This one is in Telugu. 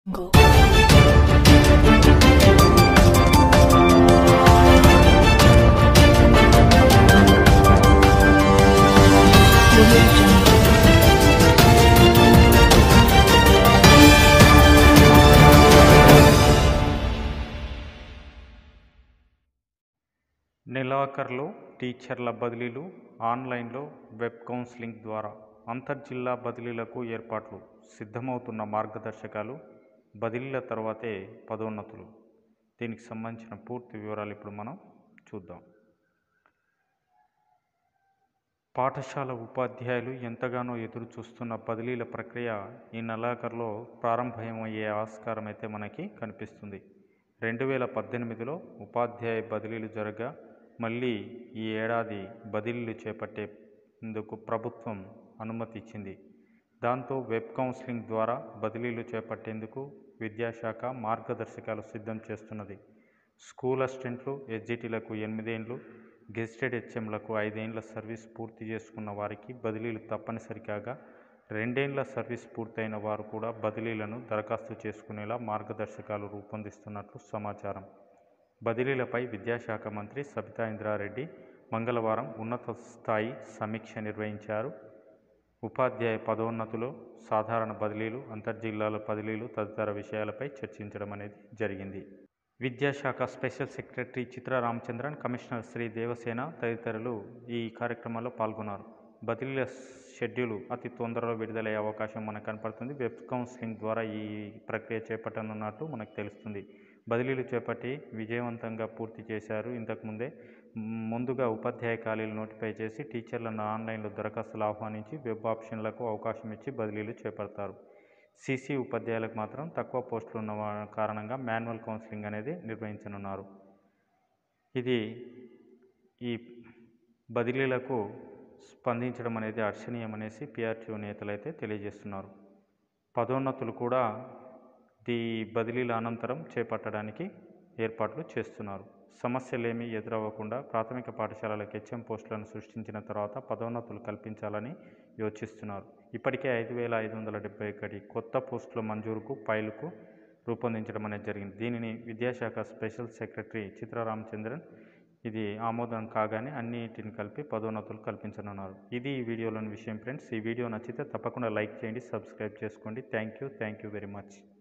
Go. Audio Jungle. నెలాఖరులో టీచర్ల బదిలీలు ఆన్లైన్లో వెబ్ కౌన్సిలింగ్ ద్వారా అంతర్జిల్లా బదిలీలకు ఏర్పాట్లు సిద్ధమవుతున్న మార్గదర్శకాలు బదిలీల తర్వాతే పదోన్నతులు దీనికి సంబంధించిన పూర్తి వివరాలు ఇప్పుడు మనం చూద్దాం పాఠశాల ఉపాధ్యాయులు ఎంతగానో ఎదురు చూస్తున్న బదిలీల ప్రక్రియ ఈ నెలాఖరులో ప్రారంభమయ్యే ఆస్కారం అయితే మనకి కనిపిస్తుంది రెండు వేల పద్దెనిమిదిలో ఉపాధ్యాయ బదిలీలు జరగా మళ్ళీ ఈ ఏడాది బదిలీలు చేపట్టేందుకు ప్రభుత్వం అనుమతి ఇచ్చింది దాంతో వెబ్ కౌన్సిలింగ్ ద్వారా బదిలీలు చేపట్టేందుకు విద్యాశాఖ మార్గదర్శకాలు సిద్ధం చేస్తున్నది స్కూల్ అసిస్టెంట్లు ఎస్జిటీలకు ఎనిమిదేండ్లు గెజిటెడ్ హెచ్ఎంలకు ఐదేండ్ల సర్వీస్ పూర్తి చేసుకున్న వారికి బదిలీలు తప్పనిసరి కాగా రెండేండ్ల సర్వీస్ పూర్తయిన వారు కూడా బదిలీలను దరఖాస్తు చేసుకునేలా మార్గదర్శకాలు రూపొందిస్తున్నట్లు సమాచారం బదిలీలపై విద్యాశాఖ మంత్రి సబితా ఇంద్రారెడ్డి మంగళవారం ఉన్నత స్థాయి సమీక్ష నిర్వహించారు ఉపాధ్యాయ పదోన్నతులు సాధారణ బదిలీలు అంతర్జిల్లాల బదిలీలు తదితర విషయాలపై చర్చించడం అనేది జరిగింది విద్యాశాఖ special secretary Chitra Ramachandran commissioner Shri Devasena తదితరులు ఈ కార్యక్రమంలో పాల్గొన్నారు బదిలీల షెడ్యూల్ అతి తొందరలో విడుదలయ్యే అవకాశం మనకు కనపడుతుంది వెబ్ కౌన్సిలింగ్ ద్వారా ఈ ప్రక్రియ చేపట్టనున్నట్టు మనకు తెలుస్తుంది బదిలీలు చేపట్టి విజయవంతంగా పూర్తి చేశారు ఇంతకుముందే మ్, ముందుగా ఉపాధ్యాయ ఖాళీలు నోటిఫై చేసి టీచర్లను ఆన్లైన్లో దరఖాస్తులు ఆహ్వానించి వెబ్ ఆప్షన్లకు అవకాశం ఇచ్చి బదిలీలు చేపడతారు సీసీ ఉపాధ్యాయులకు మాత్రం తక్కువ పోస్టులు ఉన్న వా- కారణంగా మాన్యువల్ కౌన్సిలింగ్ అనేది నిర్వహించనున్నారు ఇది ఈ బదిలీలకు స్పందించడం అనేది హర్షణీయమనేసి పిఆర్టీఓ నేతలు అయితే తెలియజేస్తున్నారు పదోన్నతులు కూడా ఈ బదిలీల అనంతరం చేపట్టడానికి ఏర్పాట్లు చేస్తున్నారు సమస్యలేమీ ఎదురవ్వకుండా ప్రాథమిక పాఠశాలలకు హెచ్ఎం పోస్టులను సృష్టించిన తర్వాత పదోన్నతులు కల్పించాలని యోచిస్తున్నారు ఇప్పటికే ఐదు వేల ఐదు వందల డెబ్బై ఒకటి కొత్త పోస్టుల మంజూరుకు ఫైలుకు రూపొందించడం అనేది జరిగింది దీనిని విద్యాశాఖ స్పెషల్ సెక్రటరీ చిత్ర రామచంద్రన్ ఇది ఆమోదం కాగానే అన్నిటిని కలిపి పదోన్నతులు కల్పించనున్నారు ఇది ఈ వీడియోలోని విషయం ఫ్రెండ్స్ ఈ వీడియో నచ్చితే తప్పకుండా లైక్ చేయండి సబ్స్క్రైబ్ చేసుకోండి thank you thank you very much